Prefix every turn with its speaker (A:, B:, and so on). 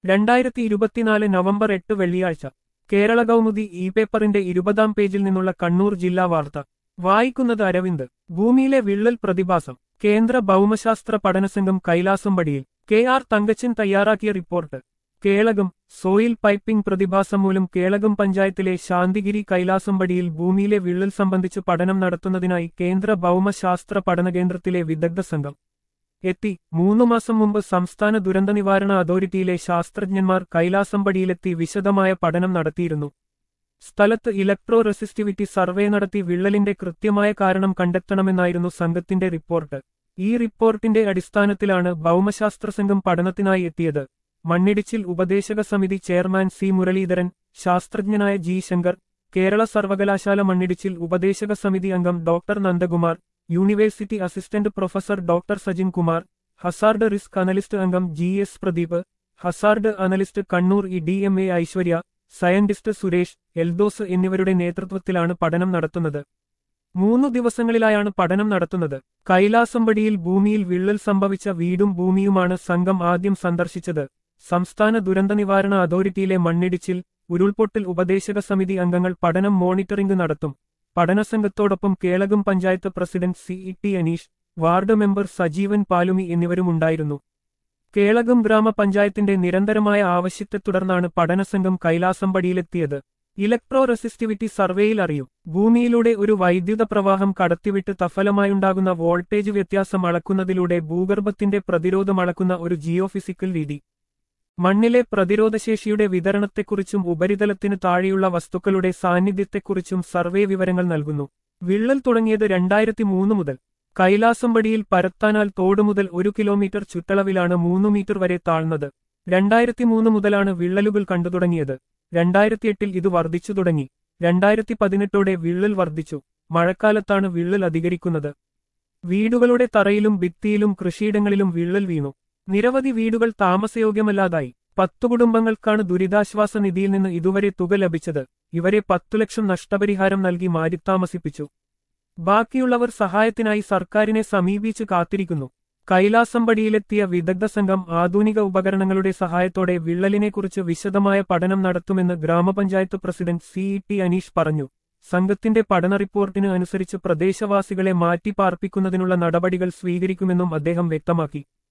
A: രണ്ടായിരത്തി ഇരുപത്തിനാല് നവംബർ എട്ട് വെള്ളിയാഴ്ച കേരള കൗമുദി ഇ പേപ്പറിന്റെ ഇരുപതാം പേജിൽ നിന്നുള്ള കണ്ണൂർ ജില്ലാ വാർത്ത വായിക്കുന്നത് അരവിന്ദ് ഭൂമിയിലെ വിള്ളൽ പ്രതിഭാസം കേന്ദ്ര ഭൗമശാസ്ത്ര പഠനസംഘം കൈലാസംപടിയിൽ കെ ആർ തങ്കച്ചൻ തയ്യാറാക്കിയ റിപ്പോർട്ട് കേളകം സോയിൽ പൈപ്പിംഗ് പ്രതിഭാസം മൂലം കേളകം പഞ്ചായത്തിലെ ശാന്തിഗിരി കൈലാസംപടിയിൽ ഭൂമിയിലെ വിള്ളൽ സംബന്ധിച്ച് പഠനം നടത്തുന്നതിനായി കേന്ദ്ര ഭൗമശാസ്ത്ര പഠനകേന്ദ്രത്തിലെ വിദഗ്ധ സംഘം എത്തി മൂന്നു മാസം മുമ്പ് സംസ്ഥാന ദുരന്ത നിവാരണ അതോറിറ്റിയിലെ ശാസ്ത്രജ്ഞന്മാർ കൈലാസംപടിയിലെത്തി വിശദമായ പഠനം നടത്തിയിരുന്നു സ്ഥലത്ത് ഇലക്ട്രോ റെസിസ്റ്റിവിറ്റി സർവേ നടത്തി വിള്ളലിന്റെ കൃത്യമായ കാരണം കണ്ടെത്തണമെന്നായിരുന്നു സംഘത്തിന്റെ റിപ്പോർട്ട് ഈ റിപ്പോർട്ടിന്റെ അടിസ്ഥാനത്തിലാണ് ഭൗമശാസ്ത്ര സംഘം പഠനത്തിനായി എത്തിയത് മണ്ണിടിച്ചിൽ ഉപദേശക സമിതി ചെയർമാൻ സി മുരളീധരൻ ശാസ്ത്രജ്ഞനായ ജി ശങ്കർ കേരള സർവകലാശാല മണ്ണിടിച്ചിൽ ഉപദേശക സമിതി അംഗം doctor Nandakumar university assistant professor doctor Sajin Kumar hazard risk analyst അംഗം G S Pradeep hazard analyst Kannur E D M A Aishwarya scientist Suresh Eldhose എന്നിവരുടെ നേതൃത്വത്തിലാണ് പഠനം നടത്തുന്നത് മൂന്നു ദിവസങ്ങളിലായാണ് പഠനം നടത്തുന്നത് കൈലാസമ്പടിയിൽ ഭൂമിയിൽ വിള്ളൽ സംഭവിച്ച വീടും ഭൂമിയുമാണ് സംഘം ആദ്യം സന്ദർശിച്ചത് സംസ്ഥാന ദുരന്ത നിവാരണ അതോറിറ്റിയിലെ മണ്ണിടിച്ചിൽ ഉരുൾപൊട്ടൽ ഉപദേശക സമിതി അംഗങ്ങൾ പഠനം മോണിറ്ററിംഗ് നടത്തും പഠനസംഘത്തോടൊപ്പം Kelakam panchayat president C E T Aneesh ward member Sajeevan Palumi എന്നിവരുമുണ്ടായിരുന്നു കേളകം ഗ്രാമപഞ്ചായത്തിന്റെ നിരന്തരമായ ആവശ്യത്തെ തുടർന്നാണ് പഠനസംഘം കൈലാസംപടിയിലെത്തിയത് ഇലക്ട്രോ റെസിസ്റ്റിവിറ്റി സർവേയിൽ അറിയും ഭൂമിയിലൂടെ ഒരു വൈദ്യുത പ്രവാഹം കടത്തിവിട്ട് തഫലമായുണ്ടാകുന്ന വോൾട്ടേജ് വ്യത്യാസം അളക്കുന്നതിലൂടെ ഭൂഗർഭത്തിന്റെ പ്രതിരോധം അളക്കുന്ന ഒരു ജിയോഫിസിക്കൽ രീതി മണ്ണിലെ പ്രതിരോധശേഷിയുടെ വിതരണത്തെക്കുറിച്ചും ഉപരിതലത്തിന് താഴെയുള്ള വസ്തുക്കളുടെ സാന്നിധ്യത്തെക്കുറിച്ചും സർവേ വിവരങ്ങൾ നൽകുന്നു വിള്ളൽ തുടങ്ങിയത് രണ്ടായിരത്തി മൂന്ന് മുതൽ കൈലാസംപടിയിൽ പരത്താനാൽ തോട് മുതൽ ഒരു കിലോമീറ്റർ ചുറ്റളവിലാണ് മൂന്ന് മീറ്റർ വരെ താഴ്ന്നത് രണ്ടായിരത്തി മൂന്ന് മുതലാണ് വിള്ളലുകൾ കണ്ടു തുടങ്ങിയത് രണ്ടായിരത്തിയെട്ടിൽ ഇത് വർദ്ധിച്ചു തുടങ്ങി രണ്ടായിരത്തി പതിനെട്ടോടെ വിള്ളൽ വർദ്ധിച്ചു മഴക്കാലത്താണ് വിള്ളൽ അധികരിക്കുന്നത് വീടുകളുടെ തറയിലും ഭിത്തിയിലും കൃഷിയിടങ്ങളിലും വിള്ളൽ വീണു നിരവധി വീടുകൾ താമസയോഗ്യമല്ലാതായി പത്തു കുടുംബങ്ങൾക്കാണ് ദുരിതാശ്വാസ നിധിയിൽ നിന്ന് ഇതുവരെ തുക ലഭിച്ചത് ഇവരെ പത്തു ലക്ഷം നഷ്ടപരിഹാരം നൽകി മാറ്റിത്താമസിപ്പിച്ചു ബാക്കിയുള്ളവർ സഹായത്തിനായി സർക്കാരിനെ സമീപിച്ച് കാത്തിരിക്കുന്നു കൈലാസംപടിയിലെത്തിയ വിദഗ്ധ സംഘം ആധുനിക ഉപകരണങ്ങളുടെ സഹായത്തോടെ വിള്ളലിനെക്കുറിച്ച് വിശദമായ പഠനം നടത്തുമെന്ന് ഗ്രാമപഞ്ചായത്ത് president C E T Aneesh പറഞ്ഞു സംഘത്തിന്റെ പഠന റിപ്പോർട്ടിന് അനുസരിച്ച് പ്രദേശവാസികളെ മാറ്റിപ്പാർപ്പിക്കുന്നതിനുള്ള നടപടികൾ സ്വീകരിക്കുമെന്നും അദ്ദേഹം വ്യക്തമാക്കി